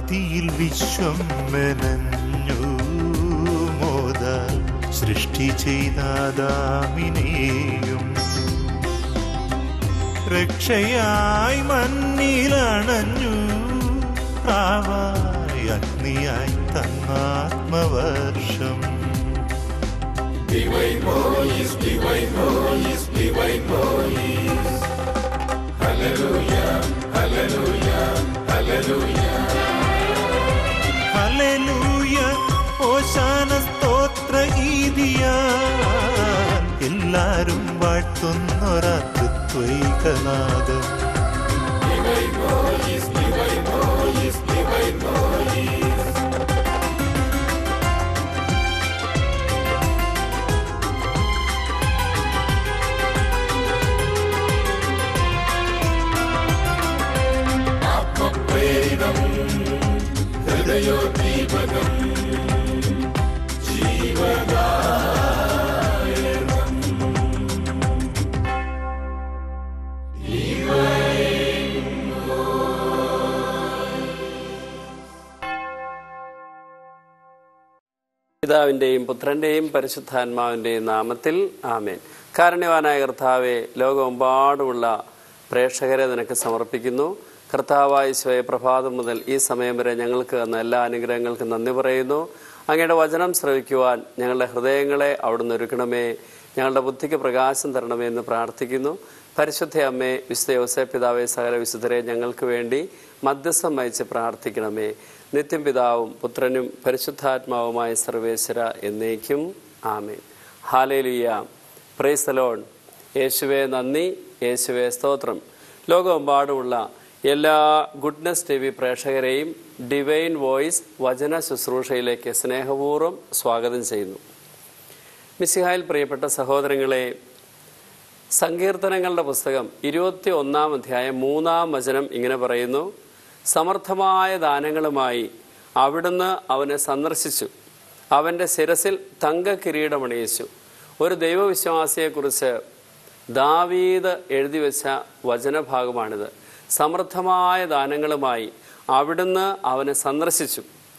ആദിയിൽ വിശ്വം മെനഞ്ഞു മോദ സൃഷ്ടി ചെയ്താദാമിനെയും രക്ഷയായി മണ്ണിലണഞ്ഞു പ്രാവായി അഗ്നിയായി തന്നാത്മവർഷം ഹല്ലേലൂയ ഓശാന സ്തോത്ര ഗീതിയ എല്ലാരും വാഴ്ത്തുന്നൊരത്വൈകനാദം പിതാവിൻ്റെയും പുത്രൻ്റെയും പരിശുദ്ധാത്മാവിൻ്റെയും നാമത്തിൽ ആമേൻ കാരുണ്യവാനായ കർത്താവെ ലോകമെമ്പാടുമുള്ള പ്രേക്ഷകരെ നിനക്ക് സമർപ്പിക്കുന്നു കർത്താവായ സ്വയ പ്രഭാതം മുതൽ ഈ സമയം വരെ ഞങ്ങൾക്ക് തന്ന എല്ലാ അനുഗ്രഹങ്ങൾക്കും നന്ദി പറയുന്നു അങ്ങയുടെ വചനം ശ്രവിക്കുവാൻ ഞങ്ങളുടെ ഹൃദയങ്ങളെ അവിടുന്ന് ഒരുക്കണമേ ഞങ്ങളുടെ ബുദ്ധിക്ക് പ്രകാശം തരണമേ എന്ന് പ്രാർത്ഥിക്കുന്നു പരിശുദ്ധ അമ്മേ വിശുദ്ധ യോസേ പിതാവേ സകല വിശുദ്ധരെ ഞങ്ങൾക്ക് വേണ്ടി മധ്യസ്ഥം വഹിച്ച് പ്രാർത്ഥിക്കണമേ നിത്യം പിതാവും പുത്രനും പരിശുദ്ധാത്മാവുമായ സർവേശ്വര എന്നേക്കും ആമേൻ ഹാലേലുയ്യ പ്രൈസലോൺ യേശുവെ നന്ദി യേശുവെ സ്തോത്രം ലോകമെമ്പാടുമുള്ള എല്ലാ ഗുഡ്നസ് ടി വി പ്രേക്ഷകരെയും ഡിവൈൻ വോയിസ് വചന ശുശ്രൂഷയിലേക്ക് സ്നേഹപൂർവ്വം സ്വാഗതം ചെയ്യുന്നു മിസിഹായിൽ പ്രിയപ്പെട്ട സഹോദരങ്ങളെ സങ്കീർത്തനങ്ങളുടെ പുസ്തകം ഇരുപത്തി ഒന്നാം അധ്യായം മൂന്നാം വചനം ഇങ്ങനെ പറയുന്നു സമർത്ഥമായ ദാനങ്ങളുമായി അവിടുന്ന് അവനെ സന്ദർശിച്ചു അവൻ്റെ ശിരസിൽ തങ്ക കിരീടമണിയിച്ചു ഒരു ദൈവവിശ്വാസിയെക്കുറിച്ച് ദാവീദ് എഴുതി വെച്ച വചനഭാഗമാണിത് സമൃദ്ധമായ ദാനങ്ങളുമായി അവിടുന്ന് അവനെ സന്ദർശിച്ചു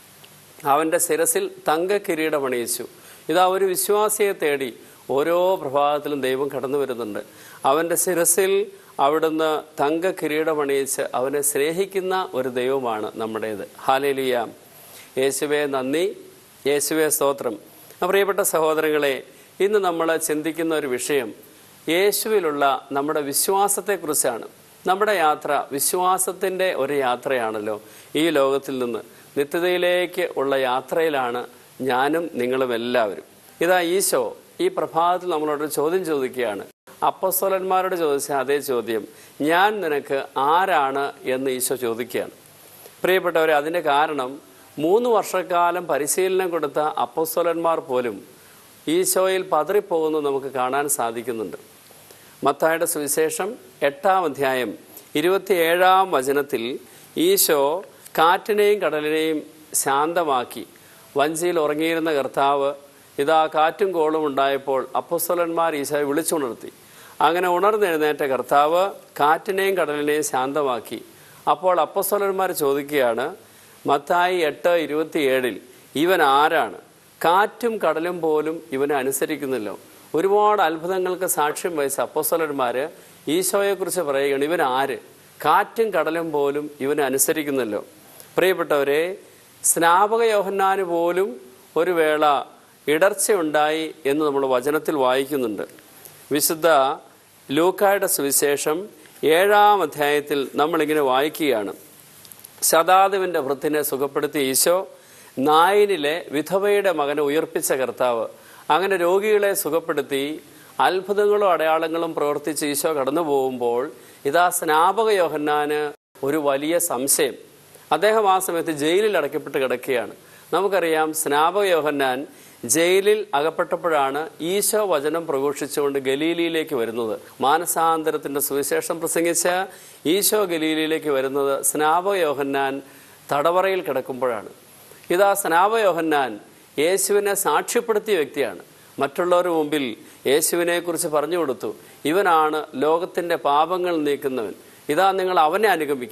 അവൻ്റെ ശിരസിൽ തങ്ക കിരീടമണിയിച്ചു ഇതാ ഒരു വിശ്വാസിയെ തേടി ഓരോ പ്രഭാതത്തിലും ദൈവം കടന്നു വരുന്നുണ്ട് അവൻ്റെ ശിരസിൽ അവിടുന്ന് തങ്ക കിരീടമണിയിച്ച് അവനെ സ്നേഹിക്കുന്ന ഒരു ദൈവമാണ് നമ്മുടേത് ഹാലേലിയ യേശുവെ നന്ദി യേശുവെ സ്തോത്രം പ്രിയപ്പെട്ട സഹോദരങ്ങളെ ഇന്ന് നമ്മൾ ചിന്തിക്കുന്ന ഒരു വിഷയം യേശുവിലുള്ള നമ്മുടെ വിശ്വാസത്തെക്കുറിച്ചാണ് നമ്മുടെ യാത്ര വിശ്വാസത്തിൻ്റെ ഒരു യാത്രയാണല്ലോ ഈ ലോകത്തിൽ നിന്ന് നിത്യതയിലേക്ക് ഉള്ള യാത്രയിലാണ് ഞാനും നിങ്ങളും എല്ലാവരും ഇതാ ഈശോ ഈ പ്രഭാതത്തിൽ നമ്മളോട് ചോദ്യം ചോദിക്കുകയാണ് അപ്പസ്വലന്മാരോട് ചോദിച്ച അതേ ചോദ്യം ഞാൻ നിനക്ക് ആരാണ് എന്ന് ഈശോ ചോദിക്കുകയാണ് പ്രിയപ്പെട്ടവരെ അതിൻ്റെ കാരണം മൂന്ന് വർഷക്കാലം പരിശീലനം കൊടുത്ത അപ്പസ്വലന്മാർ പോലും ഈശോയിൽ പതറിപ്പോകുന്നത് നമുക്ക് കാണാൻ സാധിക്കുന്നുണ്ട് മത്തായുടെ സുവിശേഷം എട്ടാം അധ്യായം ഇരുപത്തിയേഴാം വചനത്തിൽ ഈശോ കാറ്റിനെയും കടലിനെയും ശാന്തമാക്കി വഞ്ചിയിൽ ഉറങ്ങിയിരുന്ന കർത്താവ് ഇതാ കാറ്റും കോളും ഉണ്ടായപ്പോൾ അപ്പസ്വലന്മാർ ഈശോയെ വിളിച്ചുണർത്തി അങ്ങനെ ഉണർന്നെഴുന്നേറ്റ കർത്താവ് കാറ്റിനെയും കടലിനെയും ശാന്തമാക്കി അപ്പോൾ അപ്പസ്വലന്മാർ ചോദിക്കുകയാണ് മത്തായി എട്ട് ഇരുപത്തിയേഴിൽ ഇവൻ ആരാണ് കാറ്റും കടലും പോലും ഇവനെ അനുസരിക്കുന്നില്ലോ ഒരുപാട് അത്ഭുതങ്ങൾക്ക് സാക്ഷ്യം വഹിച്ച അപ്പസ്വലന്മാർ ഈശോയെക്കുറിച്ച് പറയുകയാണ് ഇവൻ ആര് കാറ്റും കടലും പോലും ഇവനെ അനുസരിക്കുന്നല്ലോ പ്രിയപ്പെട്ടവരെ സ്നാപക യോഹന്നാന് പോലും ഒരു വേള ഇടർച്ചയുണ്ടായി എന്ന് നമ്മൾ വചനത്തിൽ വായിക്കുന്നുണ്ട് വിശുദ്ധ ലൂക്കായുടെ സുവിശേഷം ഏഴാം അധ്യായത്തിൽ നമ്മളിങ്ങനെ വായിക്കുകയാണ് ശതാധിപന്റെ വൃത്തിനെ സുഖപ്പെടുത്തിയ ഈശോ നായിനിലെ വിധവയുടെ മകനെ ഉയർപ്പിച്ച കർത്താവ് അങ്ങനെ രോഗികളെ സുഖപ്പെടുത്തി അത്ഭുതങ്ങളും അടയാളങ്ങളും പ്രവർത്തിച്ച് ഈശോ കടന്നു പോകുമ്പോൾ ഇതാ സ്നാപക യോഹന്നാന് ഒരു വലിയ സംശയം അദ്ദേഹം ആ സമയത്ത് ജയിലിൽ അടയ്ക്കപ്പെട്ട് കിടക്കുകയാണ് നമുക്കറിയാം സ്നാപക യോഹന്നാൻ ജയിലിൽ അകപ്പെട്ടപ്പോഴാണ് ഈശോ വചനം പ്രഘോഷിച്ചുകൊണ്ട് ഗലീലിയിലേക്ക് വരുന്നത് മാനസാന്തരത്തിന്റെ സുവിശേഷം പ്രസംഗിച്ച ഈശോ ഗലീലിയിലേക്ക് വരുന്നത് സ്നാപക യോഹന്നാൻ തടവറയിൽ കിടക്കുമ്പോഴാണ് ഇതാ സ്നാപക യോഹന്നാൻ യേശുവിനെ സാക്ഷ്യപ്പെടുത്തിയ വ്യക്തിയാണ് മറ്റുള്ളവരുടെ മുമ്പിൽ യേശുവിനെ കുറിച്ച് പറഞ്ഞു കൊടുത്തു ഇവനാണ് ലോകത്തിന്റെ പാപങ്ങൾ നീക്കുന്നവൻ ഇതാ നിങ്ങൾ അവനെ അനുഗമിക്കുക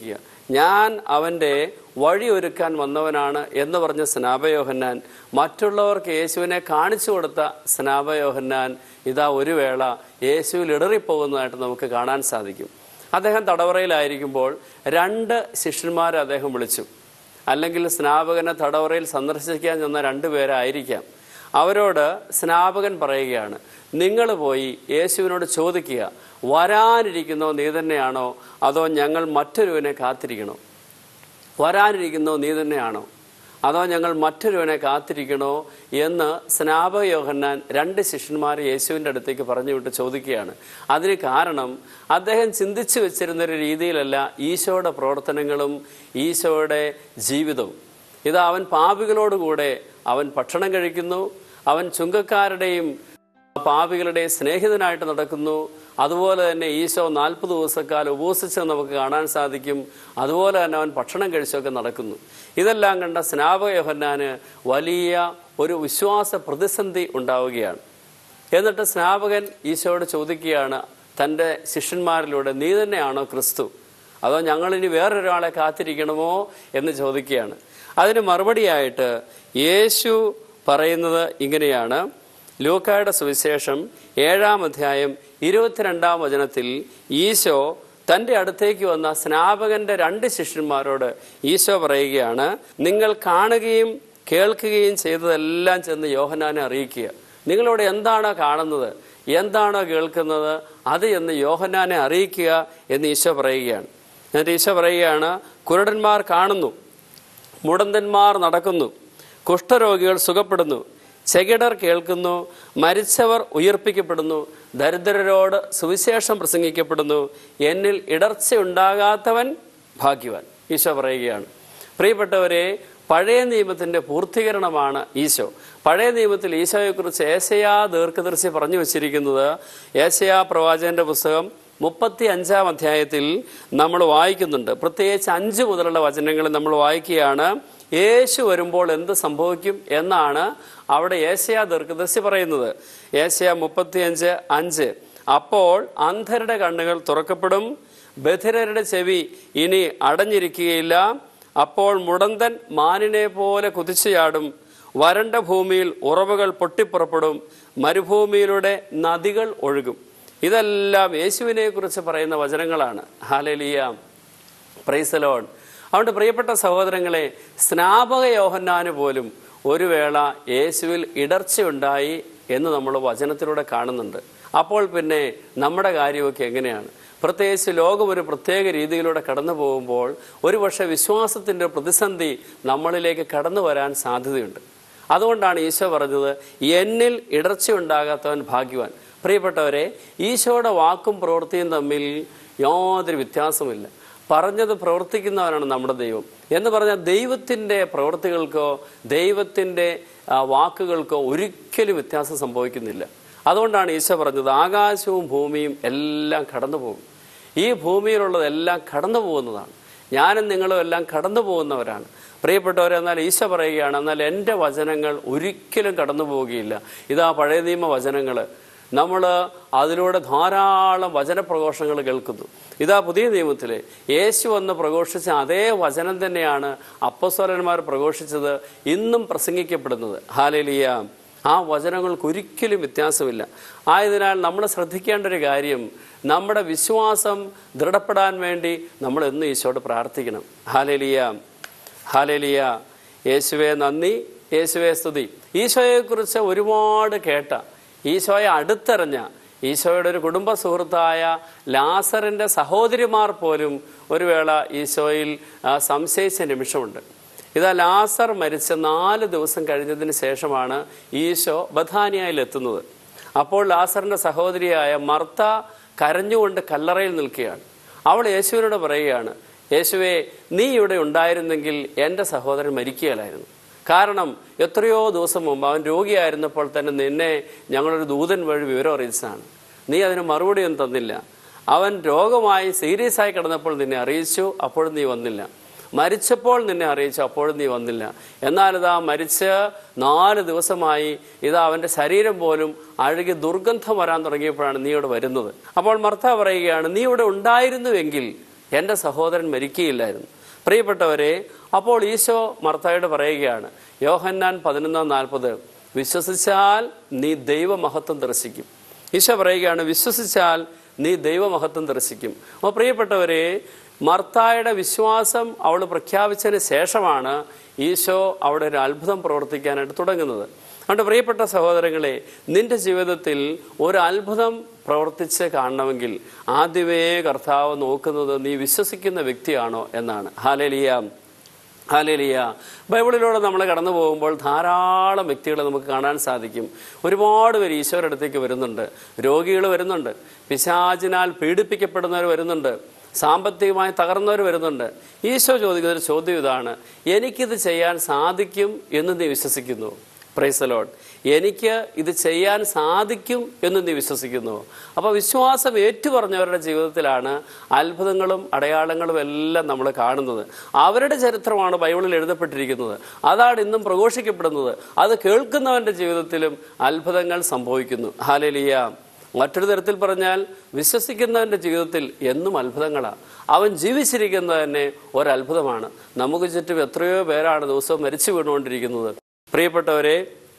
ഞാൻ അവൻ്റെ വഴി ഒരുക്കാൻ വന്നവനാണ് എന്ന് പറഞ്ഞ സ്നാപയോഹന്നാൻ മറ്റുള്ളവർക്ക് യേശുവിനെ കാണിച്ചു കൊടുത്ത സ്നാപയോഹന്നാൻ ഇതാ ഒരു വേള യേശുവിൽ ഇടറിപ്പോകുന്നതായിട്ട് നമുക്ക് കാണാൻ സാധിക്കും അദ്ദേഹം തടവറയിലായിരിക്കുമ്പോൾ രണ്ട് ശിഷ്യന്മാരെ അദ്ദേഹം വിളിച്ചു അല്ലെങ്കിൽ സ്നാപകനെ തടവറയിൽ സന്ദർശിക്കാൻ ചെന്ന രണ്ടുപേരായിരിക്കാം അവരോട് സ്നാപകൻ പറയുകയാണ് നിങ്ങൾ പോയി യേശുവിനോട് ചോദിക്കുക വരാനിരിക്കുന്നോ നീ തന്നെയാണോ അതോ ഞങ്ങൾ മറ്റൊരുവനെ കാത്തിരിക്കണോ വരാനിരിക്കുന്നോ നീ തന്നെയാണോ അതോ ഞങ്ങൾ മറ്റൊരുവനെ കാത്തിരിക്കണോ എന്ന് സ്നാപക യോഹന്നാൻ രണ്ട് ശിഷ്യന്മാർ യേശുവിൻ്റെ അടുത്തേക്ക് പറഞ്ഞു വിട്ട് ചോദിക്കുകയാണ് അതിന് കാരണം അദ്ദേഹം ചിന്തിച്ചു വെച്ചിരുന്ന ഒരു രീതിയിലല്ല ഈശോയുടെ പ്രവർത്തനങ്ങളും ഈശോയുടെ ജീവിതവും ഇത് അവൻ പാപികളോടുകൂടെ അവൻ ഭക്ഷണം കഴിക്കുന്നു അവൻ ചുങ്കക്കാരുടെയും പാപികളുടെ സ്നേഹിതനായിട്ട് നടക്കുന്നു അതുപോലെ തന്നെ ഈശോ നാൽപ്പത് ദിവസക്കാലം ഉപവസിച്ചെന്ന് നമുക്ക് കാണാൻ സാധിക്കും അതുപോലെ തന്നെ അവൻ ഭക്ഷണം കഴിച്ചൊക്കെ നടക്കുന്നു ഇതെല്ലാം കണ്ട സ്നാപക യോഹന്നാന് വലിയ ഒരു വിശ്വാസ പ്രതിസന്ധി ഉണ്ടാവുകയാണ് എന്നിട്ട് സ്നാപകൻ ഈശോയോട് ചോദിക്കുകയാണ് തൻ്റെ ശിഷ്യന്മാരിലൂടെ നീ തന്നെയാണോ ക്രിസ്തു അതോ ഞങ്ങളിനി വേറൊരാളെ കാത്തിരിക്കണമോ എന്ന് ചോദിക്കുകയാണ് അതിന് മറുപടിയായിട്ട് യേശു പറയുന്നത് ഇങ്ങനെയാണ് ലൂക്കായുടെ സുവിശേഷം ഏഴാം അധ്യായം ഇരുപത്തിരണ്ടാം വചനത്തിൽ ഈശോ തൻ്റെ അടുത്തേക്ക് വന്ന സ്നാപകന്റെ രണ്ട് ശിഷ്യന്മാരോട് ഈശോ പറയുകയാണ് നിങ്ങൾ കാണുകയും കേൾക്കുകയും ചെയ്തതെല്ലാം ചെന്ന് യോഹനാനെ അറിയിക്കുക നിങ്ങളിവിടെ എന്താണോ കാണുന്നത് എന്താണോ കേൾക്കുന്നത് അത് എന്ന് യോഹനാനെ അറിയിക്കുക എന്ന് ഈശോ പറയുകയാണ് എന്നിട്ട് ഈശോ പറയുകയാണ് കുരുടന്മാർ കാണുന്നു മുടന്തന്മാർ നടക്കുന്നു കുഷ്ഠരോഗികൾ സുഖപ്പെടുന്നു ചെകിടർ കേൾക്കുന്നു മരിച്ചവർ ഉയർപ്പിക്കപ്പെടുന്നു ദരിദ്രരോട് സുവിശേഷം പ്രസംഗിക്കപ്പെടുന്നു എന്നിൽ ഇടർച്ചയുണ്ടാകാത്തവൻ ഭാഗ്യവാൻ ഈശോ പറയുകയാണ് പ്രിയപ്പെട്ടവരെ പഴയ നിയമത്തിന്റെ പൂർത്തീകരണമാണ് ഈശോ പഴയ നിയമത്തിൽ ഈശോയെക്കുറിച്ച് ഏശയാ ദീർഘദർശി പറഞ്ഞു വച്ചിരിക്കുന്നത് ഏശയാ പ്രവാചകന്റെ പുസ്തകം മുപ്പത്തി അഞ്ചാം അധ്യായത്തിൽ നമ്മൾ വായിക്കുന്നുണ്ട് പ്രത്യേകിച്ച് അഞ്ച് മുതലുള്ള വചനങ്ങൾ നമ്മൾ വായിക്കുകയാണ് യേശു വരുമ്പോൾ എന്ത് സംഭവിക്കും എന്നാണ് അവിടെ ഏശയ ദീർഘദർശി പറയുന്നത് ഏശയ മുപ്പത്തിയഞ്ച് അഞ്ച് അപ്പോൾ അന്ധരുടെ കണ്ണുകൾ തുറക്കപ്പെടും ബധിരരുടെ ചെവി ഇനി അടഞ്ഞിരിക്കുകയില്ല അപ്പോൾ മുടന്തൻ മാനിനെ പോലെ കുതിച്ചുചാടും വരണ്ട ഭൂമിയിൽ ഉറവുകൾ പൊട്ടിപ്പുറപ്പെടും മരുഭൂമിയിലൂടെ നദികൾ ഒഴുകും ഇതെല്ലാം യേശുവിനെ കുറിച്ച് പറയുന്ന വചനങ്ങളാണ് ഹാലലിയ പ്രൈസലോൺ അതുകൊണ്ട് പ്രിയപ്പെട്ട സഹോദരങ്ങളെ സ്നാപക യോഹന്നാന് പോലും ഒരു വേള യേശുവിൽ ഇടർച്ചയുണ്ടായി എന്ന് നമ്മൾ വചനത്തിലൂടെ കാണുന്നുണ്ട് അപ്പോൾ പിന്നെ നമ്മുടെ കാര്യമൊക്കെ എങ്ങനെയാണ് പ്രത്യേകിച്ച് ലോകം ഒരു പ്രത്യേക രീതിയിലൂടെ കടന്നു പോകുമ്പോൾ ഒരുപക്ഷെ വിശ്വാസത്തിൻ്റെ പ്രതിസന്ധി നമ്മളിലേക്ക് കടന്നു വരാൻ സാധ്യതയുണ്ട് അതുകൊണ്ടാണ് ഈശോ പറഞ്ഞത് എന്നിൽ ഇടർച്ചയുണ്ടാകാത്തവൻ ഭാഗ്യവാൻ പ്രിയപ്പെട്ടവരെ ഈശോയുടെ വാക്കും പ്രവൃത്തിയും തമ്മിൽ യാതൊരു വ്യത്യാസമില്ല പറഞ്ഞത് പ്രവർത്തിക്കുന്നവനാണ് നമ്മുടെ ദൈവം എന്ന് പറഞ്ഞാൽ ദൈവത്തിൻ്റെ പ്രവൃത്തികൾക്കോ ദൈവത്തിൻ്റെ ആ, വാക്കുകൾക്കോ ഒരിക്കലും വ്യത്യാസം സംഭവിക്കുന്നില്ല അതുകൊണ്ടാണ് ഈശോ പറഞ്ഞത് ആകാശവും ഭൂമിയും എല്ലാം കടന്നു പോകും ഈ ഭൂമിയിലുള്ളതെല്ലാം കടന്നു പോകുന്നതാണ് ഞാനും നിങ്ങളും എല്ലാം കടന്നു പോകുന്നവരാണ് പ്രിയപ്പെട്ടവരെ എന്നാൽ ഈശോ പറയുകയാണ് എന്നാൽ എൻ്റെ വചനങ്ങൾ ഒരിക്കലും കടന്നു പോവുകയില്ല ഇതാ പഴയ നിയമ വചനങ്ങൾ നമ്മൾ അതിലൂടെ ധാരാളം വചനപ്രഘോഷങ്ങൾ കേൾക്കുന്നു ഇതാ പുതിയ നിയമത്തിലെ യേശു വന്ന് പ്രഘോഷിച്ച അതേ വചനം തന്നെയാണ് അപ്പസ്വരന്മാർ പ്രഘോഷിച്ചത് ഇന്നും പ്രസംഗിക്കപ്പെടുന്നത് ഹാലേലിയ ആ വചനങ്ങൾക്ക് ഒരിക്കലും വ്യത്യാസമില്ല ആയതിനാൽ നമ്മൾ ശ്രദ്ധിക്കേണ്ട ഒരു കാര്യം നമ്മുടെ വിശ്വാസം ദൃഢപ്പെടാൻ വേണ്ടി നമ്മൾ എന്നും ഈശോട് പ്രാർത്ഥിക്കണം ഹാലേലിയ ഹാലേലിയ യേശുവെ നന്ദി യേശുവെ സ്തുതി ഈശോയെക്കുറിച്ച് ഒരുപാട് കേട്ട ഈശോയെ അടുത്തറിഞ്ഞ ഈശോയുടെ ഒരു കുടുംബ സുഹൃത്തായ ലാസറിൻ്റെ സഹോദരിമാർ പോലും ഒരു വേള ഈശോയിൽ ആ, സംശയിച്ച നിമിഷമുണ്ട് ഇതാ ലാസർ മരിച്ച നാല് ദിവസം കഴിഞ്ഞതിന് ശേഷമാണ് ഈശോ ബഥാനിയയിൽ എത്തുന്നത് അപ്പോൾ ലാസറിന്റെ സഹോദരിയായ മർത്ത കരഞ്ഞുകൊണ്ട് കല്ലറയിൽ നിൽക്കുകയാണ് അവൾ യേശുവിനോട് പറയുകയാണ് യേശുവെ നീ ഇവിടെ ഉണ്ടായിരുന്നെങ്കിൽ എൻ്റെ സഹോദരൻ മരിക്കുകയില്ലായിരുന്നു കാരണം എത്രയോ ദിവസം മുമ്പ് അവൻ രോഗിയായിരുന്നപ്പോൾ തന്നെ നിന്നെ ഞങ്ങളൊരു ദൂതൻ വഴി വിവരം അറിയിച്ചതാണ് നീ അതിന് മറുപടിയൊന്നും തന്നില്ല അവൻ രോഗമായി സീരിയസ് ആയി കിടന്നപ്പോൾ നിന്നെ അറിയിച്ചു അപ്പോഴും നീ വന്നില്ല മരിച്ചപ്പോൾ നിന്നെ അറിയിച്ചു അപ്പോഴും നീ വന്നില്ല എന്നാൽ ഇതാ മരിച്ച് നാല് ദിവസമായി ഇതാ അവൻ്റെ ശരീരം പോലും അഴുകി ദുർഗന്ധം വരാൻ തുടങ്ങിയപ്പോഴാണ് നീ ഇവിടെ വരുന്നത് അപ്പോൾ മർത്ത പറയുകയാണ് നീ ഇവിടെ ഉണ്ടായിരുന്നുവെങ്കിൽ എൻ്റെ സഹോദരൻ മരിക്കുകയില്ലായിരുന്നു പ്രിയപ്പെട്ടവരെ അപ്പോൾ ഈശോ മർത്തായോട് പറയുകയാണ് യോഹന്നാൻ പതിനൊന്നാം നാൽപ്പത് വിശ്വസിച്ചാൽ നീ ദൈവമഹത്വം ദർശിക്കും ഈശോ പറയുകയാണ് വിശ്വസിച്ചാൽ നീ ദൈവമഹത്വം ദർശിക്കും അപ്പോൾ പ്രിയപ്പെട്ടവരെ മർത്തായുടെ വിശ്വാസം അവൾ പ്രഖ്യാപിച്ചതിന് ശേഷമാണ് ഈശോ അവിടെ ഒരു അത്ഭുതം പ്രവർത്തിക്കാനായിട്ട് തുടങ്ങുന്നത് അതുകൊണ്ട് പ്രിയപ്പെട്ട സഹോദരങ്ങളെ നിന്റെ ജീവിതത്തിൽ ഒരു അത്ഭുതം പ്രവർത്തിച്ച് കാണണമെങ്കിൽ ആദ്യമേ കർത്താവ് നോക്കുന്നത് നീ വിശ്വസിക്കുന്ന വ്യക്തിയാണോ എന്നാണ് ഹാലലിയ ഹാലേലിയ ബൈബിളിലൂടെ നമ്മൾ കടന്നു പോകുമ്പോൾ ധാരാളം വ്യക്തികളെ നമുക്ക് കാണാൻ സാധിക്കും ഒരുപാട് പേര് ഈശോയുടെ അടുത്തേക്ക് വരുന്നുണ്ട് രോഗികൾ വരുന്നുണ്ട് പിശാചിനാൽ പീഡിപ്പിക്കപ്പെടുന്നവർ വരുന്നുണ്ട് സാമ്പത്തികമായി തകർന്നവർ വരുന്നുണ്ട് ഈശോ ചോദിക്കുന്ന ഒരു ചോദ്യം ഇതാണ് എനിക്കിത് ചെയ്യാൻ സാധിക്കും എന്ന് നീ വിശ്വസിക്കുന്നു പ്രൈസലോൺ എനിക്ക് ഇത് ചെയ്യാൻ സാധിക്കും എന്ന് നീ വിശ്വസിക്കുന്നു അപ്പോൾ വിശ്വാസം ഏറ്റുപറഞ്ഞവരുടെ ജീവിതത്തിലാണ് അത്ഭുതങ്ങളും അടയാളങ്ങളും എല്ലാം നമ്മൾ കാണുന്നത് അവരുടെ ചരിത്രമാണ് ബൈബിളിൽ എഴുതപ്പെട്ടിരിക്കുന്നത് അതാണ് ഇന്നും പ്രഘോഷിക്കപ്പെടുന്നത് അത് കേൾക്കുന്നവൻ്റെ ജീവിതത്തിലും അത്ഭുതങ്ങൾ സംഭവിക്കുന്നു ഹാലലിയ മറ്റൊരു തരത്തിൽ പറഞ്ഞാൽ വിശ്വസിക്കുന്നവൻ്റെ ജീവിതത്തിൽ എന്നും അത്ഭുതങ്ങളാണ് അവൻ ജീവിച്ചിരിക്കുന്നത് തന്നെ ഒരത്ഭുതമാണ് നമുക്ക് ചുറ്റും എത്രയോ പേരാണ് ദിവസവും മരിച്ചു വീണുകൊണ്ടിരിക്കുന്നത് പ്രിയപ്പെട്ടവരെ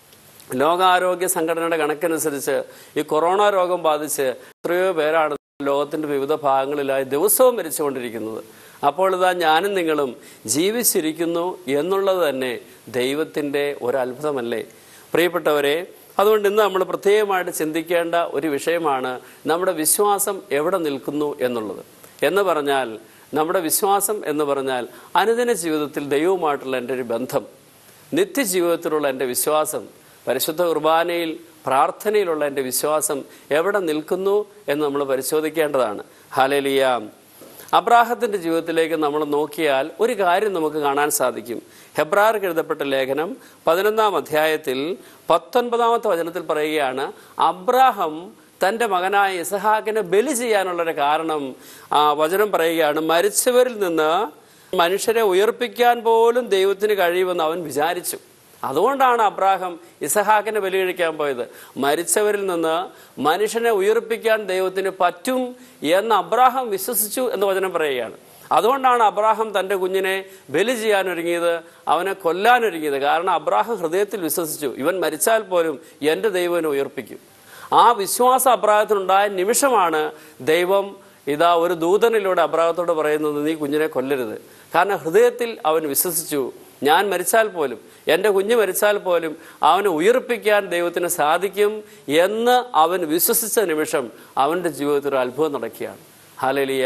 ലോകാരോഗ്യ സംഘടനയുടെ കണക്കനുസരിച്ച് ഈ കൊറോണ രോഗം ബാധിച്ച് എത്രയോ പേരാണ് ലോകത്തിന്റെ വിവിധ ഭാഗങ്ങളിലായി ദിവസവും മരിച്ചുകൊണ്ടിരിക്കുന്നത് അപ്പോൾ ഇതാ ഞാനും നിങ്ങളും ജീവിച്ചിരിക്കുന്നു എന്നുള്ളത് തന്നെ ദൈവത്തിൻ്റെ ഒരു അത്ഭുതമല്ലേ പ്രിയപ്പെട്ടവരെ അതുകൊണ്ട് ഇന്ന് നമ്മൾ പ്രത്യേകമായിട്ട് ചിന്തിക്കേണ്ട ഒരു വിഷയമാണ് നമ്മുടെ വിശ്വാസം എവിടെ നിൽക്കുന്നു എന്നുള്ളത് എന്ന് പറഞ്ഞാൽ നമ്മുടെ വിശ്വാസം എന്ന് പറഞ്ഞാൽ അനുദിന ജീവിതത്തിൽ ദൈവവുമായിട്ടുള്ള എൻ്റെ ഒരു ബന്ധം നിത്യജീവിതത്തിലുള്ള എൻ്റെ വിശ്വാസം പരിശുദ്ധ കുർബാനയിൽ പ്രാർത്ഥനയിലുള്ള എൻ്റെ വിശ്വാസം എവിടെ നിൽക്കുന്നു എന്ന് നമ്മൾ പരിശോധിക്കേണ്ടതാണ് ഹാലലിയ അബ്രാഹത്തിന്റെ ജീവിതത്തിലേക്ക് നമ്മൾ നോക്കിയാൽ ഒരു കാര്യം നമുക്ക് കാണാൻ സാധിക്കും ഹെബ്രാർക്ക് എഴുതപ്പെട്ട ലേഖനം പതിനൊന്നാം അധ്യായത്തിൽ പത്തൊൻപതാമത്തെ വചനത്തിൽ പറയുകയാണ് അബ്രാഹം തൻ്റെ മകനായ ഇസഹാക്കിനെ ബലി ചെയ്യാനുള്ളൊരു കാരണം ആ വചനം പറയുകയാണ് മരിച്ചവരിൽ നിന്ന് മനുഷ്യരെ ഉയർപ്പിക്കാൻ പോലും ദൈവത്തിന് കഴിയുമെന്ന് അവൻ വിചാരിച്ചു അതുകൊണ്ടാണ് അബ്രാഹം ഇസഹാക്കിനെ ബലി കഴിക്കാൻ പോയത് മരിച്ചവരിൽ നിന്ന് മനുഷ്യനെ ഉയർപ്പിക്കാൻ ദൈവത്തിന് പറ്റും എന്ന് അബ്രാഹം വിശ്വസിച്ചു എന്ന് വചനം പറയുകയാണ് അതുകൊണ്ടാണ് അബ്രാഹം തൻ്റെ കുഞ്ഞിനെ ബലി ചെയ്യാൻ ഒരുങ്ങിയത് അവനെ കൊല്ലാൻ ഒരുങ്ങിയത് കാരണം അബ്രാഹം ഹൃദയത്തിൽ വിശ്വസിച്ചു ഇവൻ മരിച്ചാൽ പോലും എൻ്റെ ദൈവനെ ഉയർപ്പിക്കും ആ വിശ്വാസം അബ്രാഹത്തിനുണ്ടായ നിമിഷമാണ് ദൈവം ഇതാ ഒരു ദൂതനിലൂടെ അബ്രാഹത്തോട് പറയുന്നത് നീ കുഞ്ഞിനെ കൊല്ലരുത് കാരണം ഹൃദയത്തിൽ അവൻ വിശ്വസിച്ചു ഞാൻ മരിച്ചാൽ പോലും എൻ്റെ കുഞ്ഞ് മരിച്ചാൽ പോലും അവനെ ഉയർപ്പിക്കാൻ ദൈവത്തിന് സാധിക്കും എന്ന് അവൻ വിശ്വസിച്ച നിമിഷം അവൻ്റെ ജീവിതത്തിൽ ഒരു അത്ഭുതം നടക്കുകയാണ് ഹാലലിയ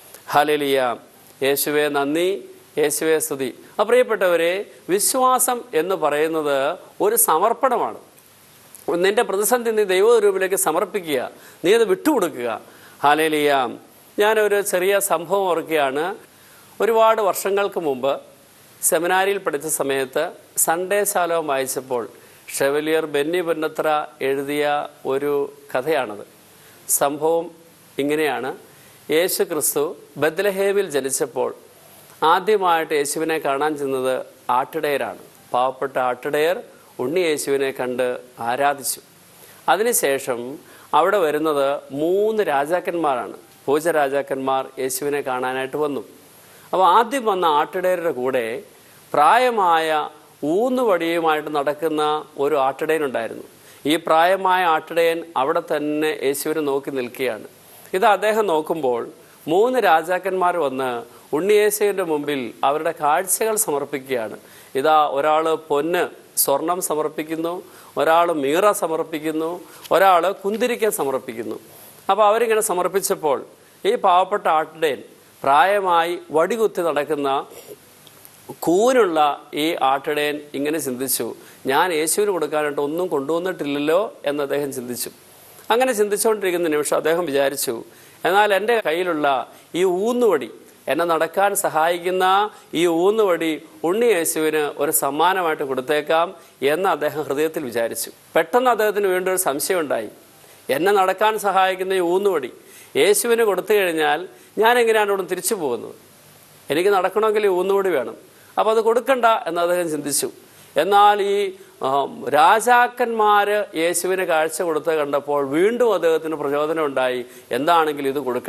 ഹാലലിയ യേശുവെ നന്ദി യേശുവെ സ്തുതി ആ പ്രിയപ്പെട്ടവരെ വിശ്വാസം എന്ന് പറയുന്നത് ഒരു സമർപ്പണമാണ് നിന്റെ പ്രതിസന്ധി നീ ദൈവരൂപിലേക്ക് സമർപ്പിക്കുക നീ അത് വിട്ടുകൊടുക്കുക ഹാലേലിയ ഞാനൊരു ചെറിയ സംഭവം ഓർക്കുകയാണ് ഒരുപാട് വർഷങ്ങൾക്ക് മുമ്പ് സെമിനാരിയിൽ പഠിച്ച സമയത്ത് സൺഡേ ശാലവും വായിച്ചപ്പോൾ ഷെവലിയർ ബെന്നി പൊന്നത്ര എഴുതിയ ഒരു കഥയാണത് സംഭവം ഇങ്ങനെയാണ് യേശു ക്രിസ്തു ബദ്ലഹേമിൽ ജനിച്ചപ്പോൾ ആദ്യമായിട്ട് യേശുവിനെ കാണാൻ ചെന്നത് ആട്ടിടയരാണ് പാവപ്പെട്ട ആട്ടിടയർ ഉണ്ണി യേശുവിനെ കണ്ട് ആരാധിച്ചു അതിനുശേഷം അവിടെ വരുന്നത് മൂന്ന് രാജാക്കന്മാരാണ് പൂജരാജാക്കന്മാർ യേശുവിനെ കാണാനായിട്ട് വന്നു അപ്പോൾ ആദ്യം വന്ന ആട്ടിടയരുടെ കൂടെ പ്രായമായ ഊന്നുവടിയുമായിട്ട് നടക്കുന്ന ഒരു ആട്ടിടയനുണ്ടായിരുന്നു ഈ പ്രായമായ ആട്ടിടയൻ അവിടെ തന്നെ യേശുവിനെ നോക്കി നിൽക്കുകയാണ് ഇത് അദ്ദേഹം നോക്കുമ്പോൾ മൂന്ന് രാജാക്കന്മാർ വന്ന് ഉണ്ണിയേശുവിൻ്റെ മുമ്പിൽ അവരുടെ കാഴ്ചകൾ സമർപ്പിക്കുകയാണ് ഇതാ ഒരാൾ പൊന്ന് സ്വർണം സമർപ്പിക്കുന്നു ഒരാൾ മീറ സമർപ്പിക്കുന്നു ഒരാൾ കുന്തിരിക്ക സമർപ്പിക്കുന്നു അപ്പോൾ അവരിങ്ങനെ സമർപ്പിച്ചപ്പോൾ ഈ പാവപ്പെട്ട ആട്ടിടയൻ പ്രായമായി വടികുത്തി നടക്കുന്ന കൂനുള്ള ഈ ആട്ടിടയൻ ഇങ്ങനെ ചിന്തിച്ചു ഞാൻ യേശുവിന് കൊടുക്കാനായിട്ട് ഒന്നും കൊണ്ടുവന്നിട്ടില്ലല്ലോ എന്ന് അദ്ദേഹം ചിന്തിച്ചു അങ്ങനെ ചിന്തിച്ചുകൊണ്ടിരിക്കുന്ന നിമിഷം അദ്ദേഹം വിചാരിച്ചു എന്നാൽ എൻ്റെ കയ്യിലുള്ള ഈ ഊന്നുവടി എന്നെ നടക്കാൻ സഹായിക്കുന്ന ഈ ഊന്നുവടി ഉണ്ണി യേശുവിന് ഒരു സമ്മാനമായിട്ട് കൊടുത്തേക്കാം എന്ന് അദ്ദേഹം ഹൃദയത്തിൽ വിചാരിച്ചു പെട്ടെന്ന് അദ്ദേഹത്തിന് വീണ്ടും ഒരു സംശയം ഉണ്ടായി എന്നെ നടക്കാൻ സഹായിക്കുന്ന ഈ ഊന്നുവടി യേശുവിന് കൊടുത്തു കഴിഞ്ഞാൽ ഞാൻ എങ്ങനെയാണ് ഇവിടെ തിരിച്ചു പോകുന്നത് എനിക്ക് നടക്കണമെങ്കിൽ ഈ ഊന്നുവടി വേണം അപ്പോൾ അത് കൊടുക്കണ്ട എന്ന് അദ്ദേഹം ചിന്തിച്ചു എന്നാൽ ഈ ആം, രാജാക്കന്മാര് യേശുവിന് കാഴ്ച കൊടുത്ത് കണ്ടപ്പോൾ വീണ്ടും അദ്ദേഹത്തിന് പ്രചോദനം ഉണ്ടായി എന്താണെങ്കിലും ഇത് കൊടുക്കണം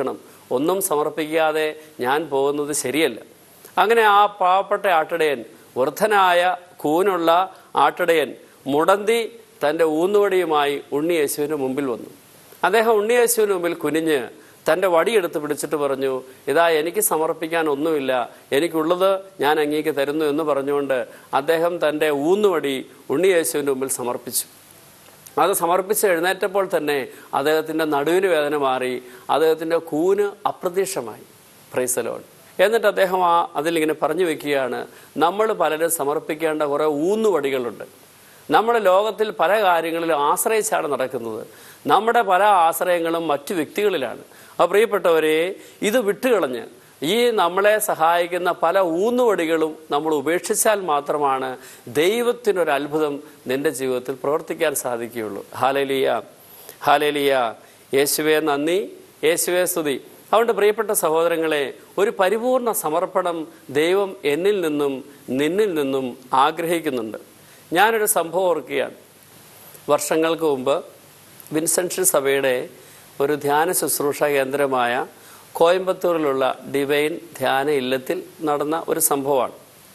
ഒന്നും സമർപ്പിക്കാതെ ഞാൻ പോകുന്നത് ശരിയല്ല അങ്ങനെ ആ പാവപ്പെട്ട ആട്ടിടയൻ വൃദ്ധനായ കൂനുള്ള ആട്ടിടയൻ മുടന്തി തൻ്റെ ഊന്നുവടിയുമായി ഉണ്ണിയേശുവിന് മുമ്പിൽ വന്നു അദ്ദേഹം ഉണ്ണിയേശുവിന് മുമ്പിൽ കുനിഞ്ഞ് തൻ്റെ വടിയെടുത്ത് പിടിച്ചിട്ട് പറഞ്ഞു ഇതാ എനിക്ക് സമർപ്പിക്കാൻ ഒന്നുമില്ല എനിക്കുള്ളത് ഞാൻ അങ്ങേക്ക് തരുന്നു എന്ന് പറഞ്ഞുകൊണ്ട് അദ്ദേഹം തൻ്റെ ഊന്നുവടി ഉണ്ണിയേശുവിൻ്റെ മുമ്പിൽ സമർപ്പിച്ചു അത് സമർപ്പിച്ച് എഴുന്നേറ്റപ്പോൾ തന്നെ അദ്ദേഹത്തിൻ്റെ നടുവിന് വേദന മാറി അദ്ദേഹത്തിൻ്റെ കൂന് അപ്രത്യക്ഷമായി പ്രൈസലോൺ എന്നിട്ട് അദ്ദേഹം ആ അതിലിങ്ങനെ പറഞ്ഞു വെക്കുകയാണ് നമ്മൾ പലരും സമർപ്പിക്കേണ്ട കുറേ ഊന്നുവടികളുണ്ട് നമ്മുടെ ലോകത്തിൽ പല കാര്യങ്ങളിലും ആശ്രയിച്ചാണ് നടക്കുന്നത് നമ്മുടെ പല ആശ്രയങ്ങളും മറ്റു വ്യക്തികളിലാണ് അപ്പോൾ പ്രിയപ്പെട്ടവരെ ഇത് വിട്ടുകളഞ്ഞ് ഈ നമ്മളെ സഹായിക്കുന്ന പല ഊന്നുവടികളും നമ്മൾ ഉപേക്ഷിച്ചാൽ മാത്രമാണ് ദൈവത്തിനൊരു അത്ഭുതം നിന്റെ ജീവിതത്തിൽ പ്രവർത്തിക്കാൻ സാധിക്കുകയുള്ളൂ ഹാലലിയ ഹാലലിയ യേശുവേ നന്ദി യേശുവേ സ്തുതി അതുകൊണ്ട് പ്രിയപ്പെട്ട സഹോദരങ്ങളെ ഒരു പരിപൂർണ സമർപ്പണം ദൈവം എന്നിൽ നിന്നും നിന്നിൽ നിന്നും ആഗ്രഹിക്കുന്നുണ്ട് ഞാനൊരു സംഭവം ഓർക്കുകയാണ് വർഷങ്ങൾക്ക് മുമ്പ് വിൻസെൻഷൻ സഭയുടെ ഒരു ധ്യാന ശുശ്രൂഷ കേന്ദ്രമായ കോയമ്പത്തൂരിലുള്ള ഡിവൈൻ ധ്യാന ഇല്ലത്തിൽ നടന്ന ഒരു സംഭവമാണ്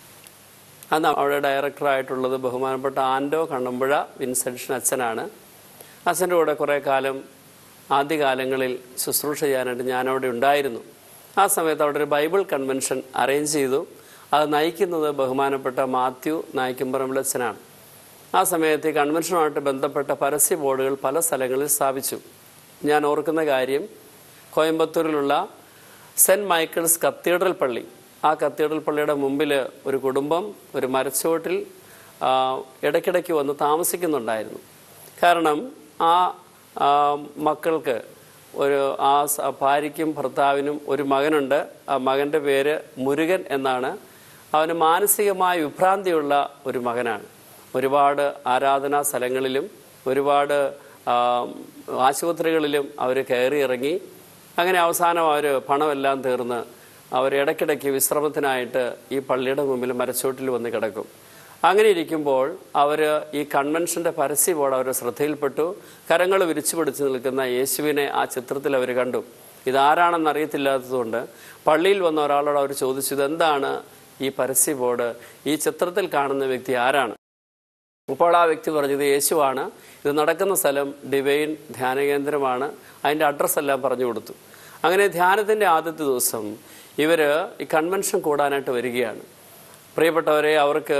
അന്ന് അവിടെ ഡയറക്ടറായിട്ടുള്ളത് ബഹുമാനപ്പെട്ട ആൻഡോ കണ്ണമ്പുഴ വിൻസെൻഷൻ അച്ഛനാണ് അച്ഛൻ്റെ കൂടെ കുറേ കാലം ആദ്യകാലങ്ങളിൽ ശുശ്രൂഷ ചെയ്യാനായിട്ട് ഞാനവിടെ ഉണ്ടായിരുന്നു ആ സമയത്ത് അവിടെ ഒരു ബൈബിൾ കൺവെൻഷൻ അറേഞ്ച് ചെയ്തു അത് നയിക്കുന്നത് ബഹുമാനപ്പെട്ട മാത്യു നായിക്കുംപറമ്പിലച്ഛനാണ് ആ സമയത്ത് ഈ കൺവെൻഷനുമായിട്ട് ബന്ധപ്പെട്ട പരസ്യ ബോർഡുകൾ പല സ്ഥലങ്ങളിൽ സ്ഥാപിച്ചു ഞാൻ ഓർക്കുന്ന കാര്യം കോയമ്പത്തൂരിലുള്ള സെൻറ്റ് മൈക്കിൾസ് കത്തീഡ്രൽ പള്ളി ആ കത്തീഡ്രൽ പള്ളിയുടെ മുമ്പിൽ ഒരു കുടുംബം ഒരു മരച്ചുവട്ടിൽ ആ, ഇടയ്ക്കിടയ്ക്ക് വന്ന് താമസിക്കുന്നുണ്ടായിരുന്നു കാരണം ആ ആ, മക്കൾക്ക് ഒരു ആ സ- ഭാര്യയ്ക്കും ഭർത്താവിനും ഒരു മകനുണ്ട് ആ മകൻ്റെ പേര് മുരുകൻ എന്നാണ് അവന് മാനസികമായ വിഭ്രാന്തിയുള്ള ഒരു മകനാണ് ഒരുപാട് ആരാധനാ സ്ഥലങ്ങളിലും ഒരുപാട് ആ, ആശുപത്രികളിലും അവർ കയറി ഇറങ്ങി അങ്ങനെ അവസാനം അവർ പണമെല്ലാം തീർന്ന് അവർ ഇടയ്ക്കിടയ്ക്ക് വിശ്രമത്തിനായിട്ട് ഈ പള്ളിയുടെ മുമ്പിൽ മരച്ചോട്ടിൽ വന്ന് കിടക്കും അങ്ങനെ ഇരിക്കുമ്പോൾ അവർ ഈ കൺവെൻഷൻ്റെ പരസ്യ ബോർഡ് അവരുടെ ശ്രദ്ധയിൽപ്പെട്ടു കരങ്ങൾ വിരിച്ചു പിടിച്ച് നിൽക്കുന്ന യേശുവിനെ ആ ചിത്രത്തിൽ അവർ കണ്ടു ഇതാരാണെന്ന് അറിയത്തില്ലാത്തതുകൊണ്ട് പള്ളിയിൽ വന്ന ഒരാളോട് അവർ ചോദിച്ചു ഇതെന്താണ് ഈ പരസ്യ ബോർഡ് ഈ ചിത്രത്തിൽ കാണുന്ന വ്യക്തി ആരാണ് അപ്പോൾ ആ വ്യക്തി പറഞ്ഞത് യേശുവാണ് ഇത് നടക്കുന്ന സ്ഥലം ഡിവൈൻ ധ്യാനകേന്ദ്രമാണ് അതിൻ്റെ അഡ്രസ്സ് എല്ലാം പറഞ്ഞു കൊടുത്തു അങ്ങനെ ധ്യാനത്തിൻ്റെ ആദ്യത്തെ ദിവസം ഇവർ ഈ കൺവെൻഷൻ കൂടാനായിട്ട് വരികയാണ് പ്രിയപ്പെട്ടവരെ അവർക്ക്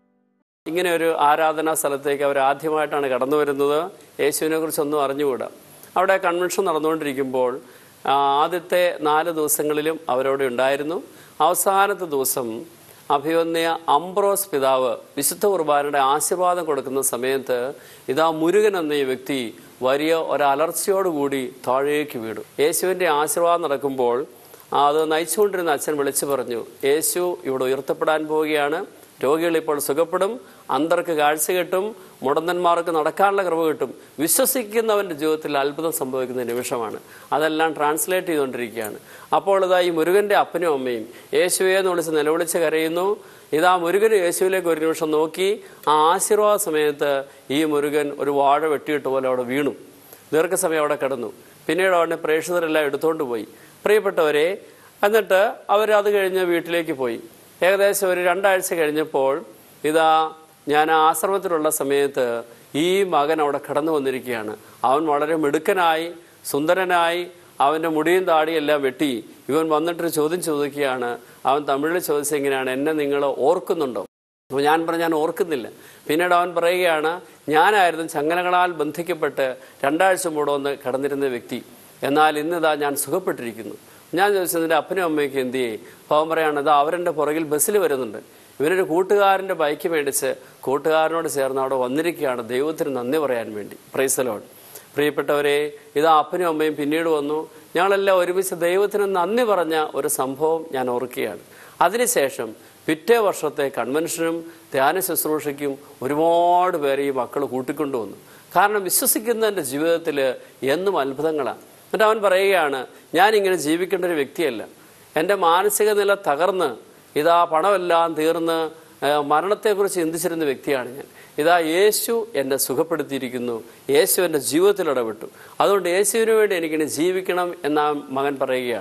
ഇങ്ങനെ ഒരു ആരാധനാ സ്ഥലത്തേക്ക് അവർ ആദ്യമായിട്ടാണ് കടന്നു വരുന്നത് യേശുവിനെ കുറിച്ചൊന്നും അറിഞ്ഞുകൂടാ അവിടെ കൺവെൻഷൻ നടന്നുകൊണ്ടിരിക്കുമ്പോൾ ആ, ആദ്യത്തെ നാല് ദിവസങ്ങളിലും അവരവിടെ ഉണ്ടായിരുന്നു അവസാനത്തെ ദിവസം അഭിവന്യ അംബ്രോസ് പിതാവ് വിശുദ്ധ കുർബാനയുടെ ആശീർവാദം കൊടുക്കുന്ന സമയത്ത് ഇതാ മുരുകൻ എന്ന ഈ വ്യക്തി വലിയ ഒരലർച്ചയോടുകൂടി താഴേക്ക് വീണു യേശുവിൻ്റെ ആശീർവാദം നടക്കുമ്പോൾ ആ, അത് നയിച്ചുകൊണ്ടിരുന്ന അച്ഛൻ വിളിച്ചു പറഞ്ഞു യേശു ഇവിടെ ഉയർത്തപ്പെടാൻ പോവുകയാണ് രോഗികൾ ഇപ്പോൾ സുഖപ്പെടും അന്തർക്ക് കാഴ്ച കിട്ടും മുടന്തന്മാർക്ക് നടക്കാനുള്ള കൃപ കിട്ടും വിശ്വസിക്കുന്നവൻ്റെ ജീവിതത്തിൽ അത്ഭുതം സംഭവിക്കുന്ന നിമിഷമാണ് അതെല്ലാം ട്രാൻസ്ലേറ്റ് ചെയ്തുകൊണ്ടിരിക്കുകയാണ് അപ്പോൾ ഇതാ ഈ മുരുകൻ്റെ അപ്പനും അമ്മയും യേശുവെ എന്ന് വിളിച്ച് നിലവിളിച്ച് കരയുന്നു ഇതാ മുരുകൻ യേശുവിലേക്ക് ഒരു നിമിഷം നോക്കി ആ ആശീർവാദ സമയത്ത് ഈ മുരുകൻ ഒരു വാഴ വെട്ടിയിട്ട് പോലെ അവിടെ വീണു ദീർഘസമയം അവിടെ കിടന്നു പിന്നീട് അവനെ പ്രേക്ഷിതരെല്ലാം എടുത്തുകൊണ്ട് പോയി പ്രിയപ്പെട്ടവരെ എന്നിട്ട് അവർ അത് കഴിഞ്ഞ് വീട്ടിലേക്ക് പോയി ഏകദേശം ഒരു രണ്ടാഴ്ച കഴിഞ്ഞപ്പോൾ ഇതാ ഞാൻ ആ ആശ്രമത്തിലുള്ള സമയത്ത് ഈ മകൻ അവിടെ കടന്നു വന്നിരിക്കുകയാണ് അവൻ വളരെ മിടുക്കനായി സുന്ദരനായി അവൻ്റെ മുടിയും താടിയും എല്ലാം വെട്ടി ഇവൻ വന്നിട്ടൊരു ചോദ്യം ചോദിക്കുകയാണ് അവൻ തമിഴിൽ ചോദിച്ചെങ്ങനെയാണ് എന്നെ നിങ്ങൾ ഓർക്കുന്നുണ്ടോ അപ്പോൾ ഞാൻ പറഞ്ഞു ഞാൻ ഓർക്കുന്നില്ല പിന്നീട് അവൻ പറയുകയാണ് ഞാനായിരുന്നു ചങ്ങലകളാൽ ബന്ധിക്കപ്പെട്ട് രണ്ടാഴ്ച മുമ്പ് വന്ന് കടന്നിരുന്ന വ്യക്തി എന്നാൽ ഇന്നിതാ ഞാൻ സുഖപ്പെട്ടിരിക്കുന്നു ഞാൻ ചോദിച്ചത് നിന്റെ അപ്പനും അമ്മയ്ക്ക് എന്ത് ചെയ്യേ അപ്പോൾ അവൻ പറയാണ് ഇതാ അവരെൻ്റെ പുറകിൽ ബസ്സിൽ വരുന്നുണ്ട് ഇവനൊരു കൂട്ടുകാരൻ്റെ ബൈക്ക് മേടിച്ച് കൂട്ടുകാരനോട് ചേർന്ന് അവിടെ വന്നിരിക്കുകയാണ് ദൈവത്തിന് നന്ദി പറയാൻ വേണ്ടി പ്രൈസലോൺ പ്രിയപ്പെട്ടവരെ ഇതാ അപ്പനും അമ്മയും പിന്നീട് വന്നു ഞങ്ങളെല്ലാം ഒരുമിച്ച് ദൈവത്തിന് നന്ദി പറഞ്ഞ ഒരു സംഭവം ഞാൻ ഓർക്കുകയാണ് അതിനുശേഷം പിറ്റേ വർഷത്തെ കൺവെൻഷനും ധ്യാന ശുശ്രൂഷയ്ക്കും ഒരുപാട് പേരെ ഈ മക്കൾ കൂട്ടിക്കൊണ്ടുവന്നു കാരണം വിശ്വസിക്കുന്നതിൻ്റെ ജീവിതത്തിൽ എന്നും അത്ഭുതങ്ങളാണ് എന്നിട്ട് അവൻ പറയുകയാണ് ഞാനിങ്ങനെ ജീവിക്കേണ്ട ഒരു വ്യക്തിയല്ല എൻ്റെ മാനസിക നില തകർന്ന് ഇതാ പണമെല്ലാം തീർന്ന് ആ, മരണത്തെക്കുറിച്ച് ചിന്തിച്ചിരുന്ന വ്യക്തിയാണ് ഞാൻ ഇതാ യേശു എന്നെ സുഖപ്പെടുത്തിയിരിക്കുന്നു യേശു എൻ്റെ ജീവിതത്തിൽ ഇടപെട്ടു അതുകൊണ്ട് യേശുവിന് വേണ്ടി എനിക്കിനി ജീവിക്കണം എന്ന ആ മകൻ പറയുകയാണ്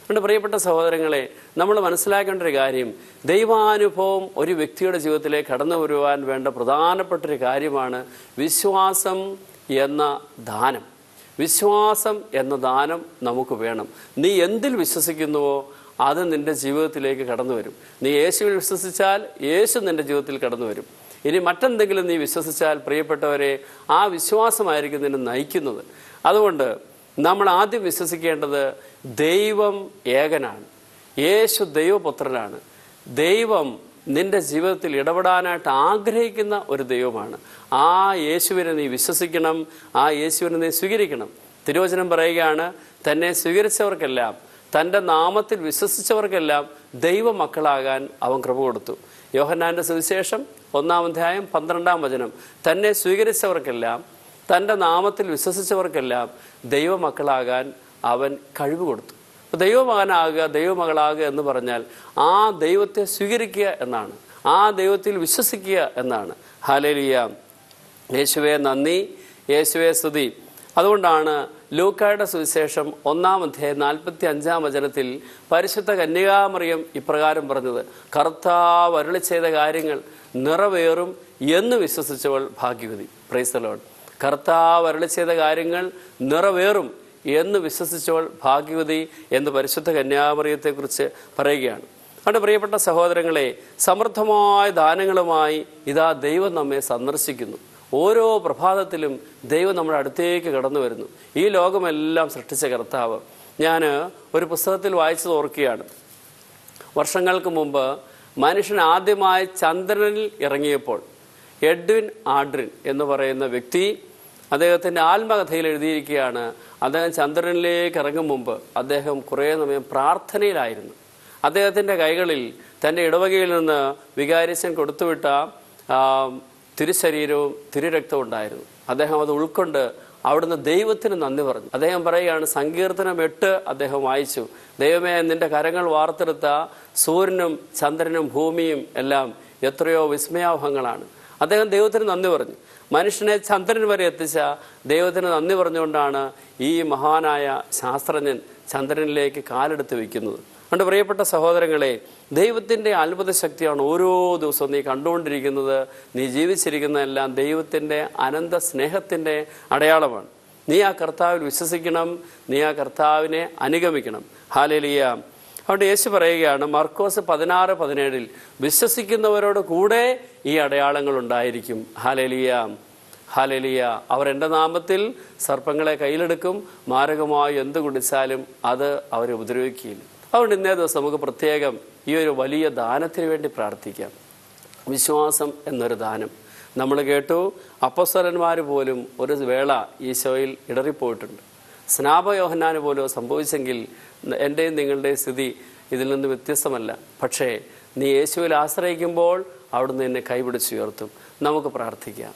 അതുകൊണ്ട് പ്രിയപ്പെട്ട സഹോദരങ്ങളെ നമ്മൾ മനസ്സിലാക്കേണ്ട ഒരു കാര്യം ദൈവാനുഭവം ഒരു വ്യക്തിയുടെ ജീവിതത്തിലേക്ക് കടന്നു വരുവാൻ വേണ്ട പ്രധാനപ്പെട്ട ഒരു കാര്യമാണ് വിശ്വാസം എന്ന ദാനം വിശ്വാസം എന്ന ദാനം നമുക്ക് വേണം നീ എന്തിൽ വിശ്വസിക്കുന്നുവോ അത് നിന്റെ ജീവിതത്തിലേക്ക് കടന്നു വരും നീ യേശുവിൽ വിശ്വസിച്ചാൽ യേശു നിന്റെ ജീവിതത്തിൽ കടന്നു വരും ഇനി മറ്റെന്തെങ്കിലും നീ വിശ്വസിച്ചാൽ പ്രിയപ്പെട്ടവരെ ആ വിശ്വാസമായിരിക്കും നിന്നെ നയിക്കുന്നത് അതുകൊണ്ട് നമ്മൾ ആദ്യം വിശ്വസിക്കേണ്ടത് ദൈവം ഏകനാണ് യേശു ദൈവപുത്രനാണ് ദൈവം നിന്റെ ജീവിതത്തിൽ ഇടപെടാനായിട്ട് ആഗ്രഹിക്കുന്ന ഒരു ദൈവമാണ് ആ യേശുവിനെ നീ വിശ്വസിക്കണം ആ യേശുവിനെ നീ സ്വീകരിക്കണം തിരുവചനം പറയുകയാണ് തന്നെ സ്വീകരിച്ചവർക്കെല്ലാം തൻ്റെ നാമത്തിൽ വിശ്വസിച്ചവർക്കെല്ലാം ദൈവമക്കളാകാൻ അവൻ കൃപ കൊടുത്തു യോഹന്നാന്റെ സുവിശേഷം ഒന്നാം അധ്യായം പന്ത്രണ്ടാം വചനം തന്നെ സ്വീകരിച്ചവർക്കെല്ലാം തൻ്റെ നാമത്തിൽ വിശ്വസിച്ചവർക്കെല്ലാം ദൈവമക്കളാകാൻ അവൻ കഴിവ് കൊടുത്തു അപ്പോൾ ദൈവമകനാകുക ദൈവമകളാകുക എന്ന് പറഞ്ഞാൽ ആ ദൈവത്തെ സ്വീകരിക്കുക എന്നാണ് ആ ദൈവത്തിൽ വിശ്വസിക്കുക എന്നാണ് ഹാലേലിയ യേശുവെ നന്ദി യേശുവെ സ്തുതി അതുകൊണ്ടാണ് ലൂക്കായുടെ സുവിശേഷം ഒന്നാം അധ്യായം നാൽപ്പത്തി അഞ്ചാം വചനത്തിൽ പരിശുദ്ധ കന്യകാമറിയം ഇപ്രകാരം പറഞ്ഞത് കർത്താവ് അരുളി ചെയ്ത കാര്യങ്ങൾ നിറവേറും എന്ന് വിശ്വസിച്ചവൾ ഭാഗ്യവതി പ്രൈസലോൺ കർത്താവ് അരുളി ചെയ്ത കാര്യങ്ങൾ നിറവേറും എന്ന് വിശ്വസിച്ചവൾ ഭാഗ്യവതി എന്ന് പരിശുദ്ധ കന്യാമറിയത്തെക്കുറിച്ച് പറയുകയാണ് അതുകൊണ്ട് പ്രിയപ്പെട്ട സഹോദരങ്ങളെ സമൃദ്ധമായ ദാനങ്ങളുമായി ഇതാ ദൈവം നമ്മെ സന്ദർശിക്കുന്നു ഓരോ പ്രഭാതത്തിലും ദൈവം നമ്മുടെ അടുത്തേക്ക് കടന്നു വരുന്നു ഈ ലോകമെല്ലാം സൃഷ്ടിച്ച കർത്താവ് ഞാൻ ഒരു പുസ്തകത്തിൽ വായിച്ചത് ഓർക്കുകയാണ് വർഷങ്ങൾക്ക് മുമ്പ് മനുഷ്യൻ ആദ്യമായി ചന്ദ്രനിൽ ഇറങ്ങിയപ്പോൾ എഡ്വിൻ ആഡ്രിൻ എന്ന് പറയുന്ന വ്യക്തി അദ്ദേഹത്തിൻ്റെ ആത്മകഥയിൽ എഴുതിയിരിക്കുകയാണ് അദ്ദേഹം ചന്ദ്രനിലേക്ക് ഇറങ്ങും മുമ്പ് അദ്ദേഹം കുറേ സമയം പ്രാർത്ഥനയിലായിരുന്നു അദ്ദേഹത്തിൻ്റെ കൈകളിൽ തൻ്റെ ഇടവകയിൽ നിന്ന് വികാരിച്ചൻ കൊടുത്തുവിട്ട ആ, തിരുശരീരവും തിരുരക്തവും ഉണ്ടായിരുന്നു അദ്ദേഹം അത് ഉൾക്കൊണ്ട് അവിടുന്ന് ദൈവത്തിന് നന്ദി പറഞ്ഞു അദ്ദേഹം പറയുകയാണ് സങ്കീർത്തനം എട്ട് അദ്ദേഹം വായിച്ചു ദൈവമേ നിന്റെ കരങ്ങൾ വാർത്തെടുത്ത സൂര്യനും ചന്ദ്രനും ഭൂമിയും എല്ലാം എത്രയോ വിസ്മയാവഹങ്ങളാണ് അദ്ദേഹം ദൈവത്തിന് നന്ദി പറഞ്ഞു മനുഷ്യനെ ചന്ദ്രൻ വരെ എത്തിച്ച ദൈവത്തിന് നന്ദി പറഞ്ഞുകൊണ്ടാണ് ഈ മഹാനായ ശാസ്ത്രജ്ഞൻ ചന്ദ്രനിലേക്ക് കാലെടുത്ത് വയ്ക്കുന്നത് അതുകൊണ്ട് പ്രിയപ്പെട്ട സഹോദരങ്ങളെ ദൈവത്തിൻ്റെ അത്ഭുത ശക്തിയാണ് ഓരോ ദിവസവും നീ കണ്ടുകൊണ്ടിരിക്കുന്നത് നീ ജീവിച്ചിരിക്കുന്നതെല്ലാം ദൈവത്തിൻ്റെ അനന്ത സ്നേഹത്തിൻ്റെ അടയാളമാണ് നീ ആ കർത്താവിൽ വിശ്വസിക്കണം നീ ആ കർത്താവിനെ അനുഗമിക്കണം ഹാലേലിയ അതുകൊണ്ട് യേശു പറയുകയാണ് മർക്കോസ് പതിനാറ് പതിനേഴിൽ വിശ്വസിക്കുന്നവരോട് കൂടെ ഈ അടയാളങ്ങൾ ഉണ്ടായിരിക്കും ഹാലേലിയ ഹാലേലിയ അവർ എൻ്റെ നാമത്തിൽ സർപ്പങ്ങളെ കയ്യിലെടുക്കും മാരകമായി എന്ത് കുടിച്ചാലും അത് അവരെ ഉപദ്രവിക്കുകയില്ല അതുകൊണ്ട് ഇന്നേ ദിവസം നമുക്ക് പ്രത്യേകം ഈ ഒരു വലിയ ദാനത്തിന് വേണ്ടി പ്രാർത്ഥിക്കാം വിശ്വാസം എന്നൊരു ദാനം നമ്മൾ കേട്ടു അപ്പസ്വരന്മാർ പോലും ഒരു വേള ഈശോയിൽ ഇടറിപ്പോയിട്ടുണ്ട് സ്നാപയോഹന്നാന് പോലും സംഭവിച്ചെങ്കിൽ എൻ്റെയും നിങ്ങളുടെയും സ്ഥിതി ഇതിൽ നിന്ന് വ്യത്യസ്തമല്ല പക്ഷേ നീ യേശുവിൽ ആശ്രയിക്കുമ്പോൾ അവിടുന്ന് എന്നെ കൈപിടിച്ചുയർത്തും നമുക്ക് പ്രാർത്ഥിക്കാം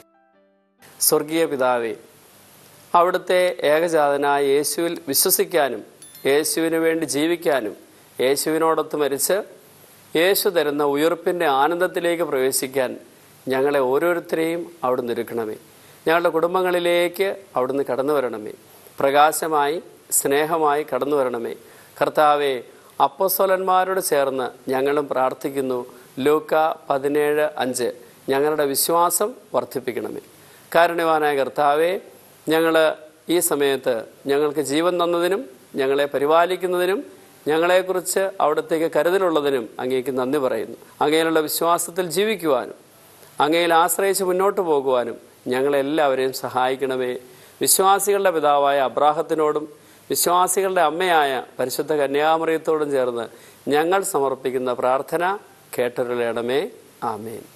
സ്വർഗീയ പിതാവേ അവിടുത്തെ ഏകജാതനായ യേശുവിൽ വിശ്വസിക്കാനും യേശുവിന് വേണ്ടി ജീവിക്കാനും യേശുവിനോടൊത്ത് മരിച്ച് യേശു തരുന്ന ഉയർപ്പിൻ്റെ ആനന്ദത്തിലേക്ക് പ്രവേശിക്കാൻ ഞങ്ങളെ ഓരോരുത്തരെയും അവിടുന്ന് ഒരുക്കണമേ ഞങ്ങളുടെ കുടുംബങ്ങളിലേക്ക് അവിടുന്ന് കടന്നു വരണമേ പ്രകാശമായി സ്നേഹമായി കടന്നു വരണമേ കർത്താവെ അപ്പസ്വലന്മാരോട് ചേർന്ന് ഞങ്ങളും പ്രാർത്ഥിക്കുന്നു ലൂക്ക പതിനേഴ് അഞ്ച് ഞങ്ങളുടെ വിശ്വാസം വർദ്ധിപ്പിക്കണമേ കാരുണ്യവാനായ കർത്താവെ ഞങ്ങൾ ഈ സമയത്ത് ഞങ്ങൾക്ക് ജീവൻ തന്നതിനും ഞങ്ങളെ പരിപാലിക്കുന്നതിനും ഞങ്ങളെക്കുറിച്ച് അവിടത്തേക്ക് കരുതലുള്ളതിനും അങ്ങേക്ക് നന്ദി പറയുന്നു അങ്ങയിലുള്ള വിശ്വാസത്തിൽ ജീവിക്കുവാനും അങ്ങയിൽ ആശ്രയിച്ച് മുന്നോട്ട് പോകുവാനും ഞങ്ങളെല്ലാവരെയും സഹായിക്കണമേ വിശ്വാസികളുടെ പിതാവായ അബ്രാഹത്തിനോടും വിശ്വാസികളുടെ അമ്മയായ പരിശുദ്ധ കന്യാമറിയത്തോടും ചേർന്ന് ഞങ്ങൾ സമർപ്പിക്കുന്ന പ്രാർത്ഥന കേട്ടൊരുളയണമേ ആമേൻ